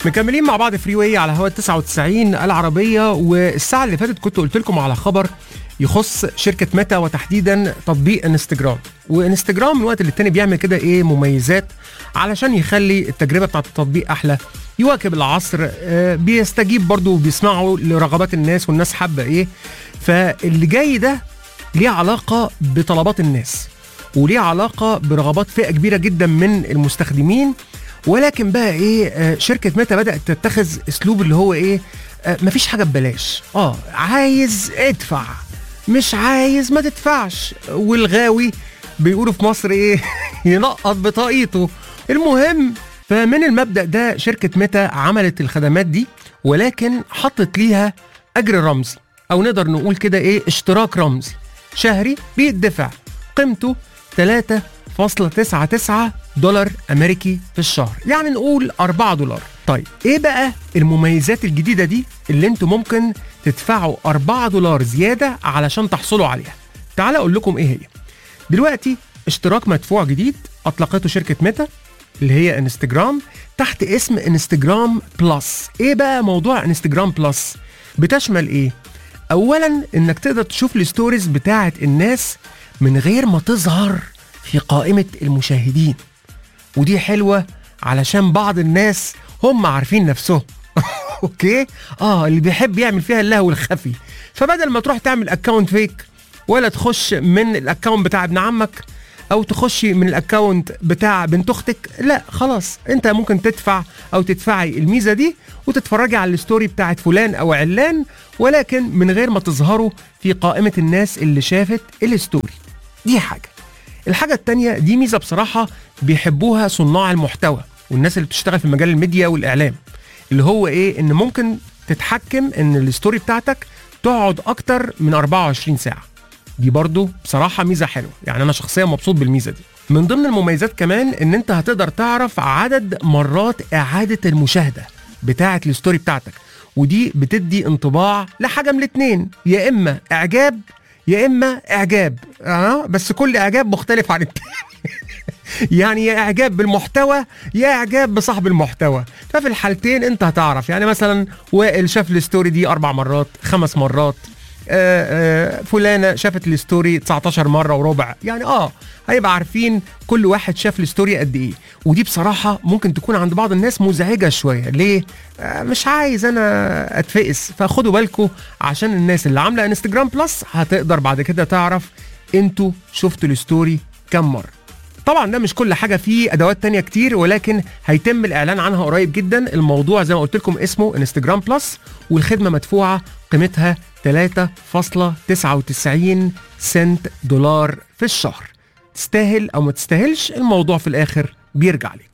مكملين مع بعض فري واي على هوا 99 العربيه والساعه اللي فاتت كنت قلت لكم على خبر يخص شركه ميتا وتحديدا تطبيق انستجرام وانستجرام من وقت للتاني بيعمل كده ايه مميزات علشان يخلي التجربه بتاعت التطبيق احلى يواكب العصر آه، بيستجيب برضو وبيسمعوا لرغبات الناس والناس حابه ايه فاللي جاي ده ليه علاقه بطلبات الناس وليه علاقه برغبات فئه كبيره جدا من المستخدمين ولكن بقى ايه آه، شركه ميتا بدات تتخذ اسلوب اللي هو ايه آه، مفيش حاجه ببلاش اه عايز ادفع مش عايز ما تدفعش والغاوي بيقولوا في مصر ايه ينقط بطاقيته المهم فمن المبدا ده شركه ميتا عملت الخدمات دي ولكن حطت ليها اجر رمزي او نقدر نقول كده ايه اشتراك رمزي شهري بيدفع قيمته 3.99 دولار امريكي في الشهر يعني نقول 4 دولار طيب ايه بقى المميزات الجديده دي اللي انتم ممكن تدفعوا 4 دولار زياده علشان تحصلوا عليها تعال اقول لكم ايه هي دلوقتي اشتراك مدفوع جديد اطلقته شركه ميتا اللي هي انستجرام تحت اسم انستجرام بلس ايه بقى موضوع انستجرام بلس بتشمل ايه اولا انك تقدر تشوف الستوريز بتاعه الناس من غير ما تظهر في قائمه المشاهدين ودي حلوه علشان بعض الناس هم عارفين نفسهم اوكي اه اللي بيحب يعمل فيها اللهو الخفي فبدل ما تروح تعمل اكونت فيك ولا تخش من الاكونت بتاع ابن عمك او تخشي من الاكونت بتاع بنت اختك لا خلاص انت ممكن تدفع او تدفعي الميزه دي وتتفرجي على الستوري بتاعت فلان او علان ولكن من غير ما تظهروا في قائمه الناس اللي شافت الستوري دي حاجه الحاجه التانية دي ميزه بصراحه بيحبوها صناع المحتوى والناس اللي بتشتغل في مجال الميديا والاعلام اللي هو ايه ان ممكن تتحكم ان الستوري بتاعتك تقعد اكتر من 24 ساعه دي برضو بصراحة ميزة حلوة يعني أنا شخصيا مبسوط بالميزة دي من ضمن المميزات كمان إن أنت هتقدر تعرف عدد مرات إعادة المشاهدة بتاعة الستوري بتاعتك ودي بتدي انطباع لحاجة من الاتنين يا إما إعجاب يا إما إعجاب آه بس كل إعجاب مختلف عن التاني يعني يا اعجاب بالمحتوى يا اعجاب بصاحب المحتوى ففي الحالتين انت هتعرف يعني مثلا وائل شاف الستوري دي اربع مرات خمس مرات آه، آه، فلانه شافت الستوري 19 مره وربع يعني اه هيبقى عارفين كل واحد شاف الستوري قد ايه ودي بصراحه ممكن تكون عند بعض الناس مزعجه شويه ليه آه، مش عايز انا اتفقس فخدوا بالكم عشان الناس اللي عامله انستجرام بلس هتقدر بعد كده تعرف انتوا شفتوا الستوري كم مره طبعا ده مش كل حاجه فيه ادوات تانية كتير ولكن هيتم الاعلان عنها قريب جدا الموضوع زي ما قلت لكم اسمه انستجرام بلس والخدمه مدفوعه قيمتها 3.99 سنت دولار في الشهر تستاهل او ما تستاهلش الموضوع في الاخر بيرجع لك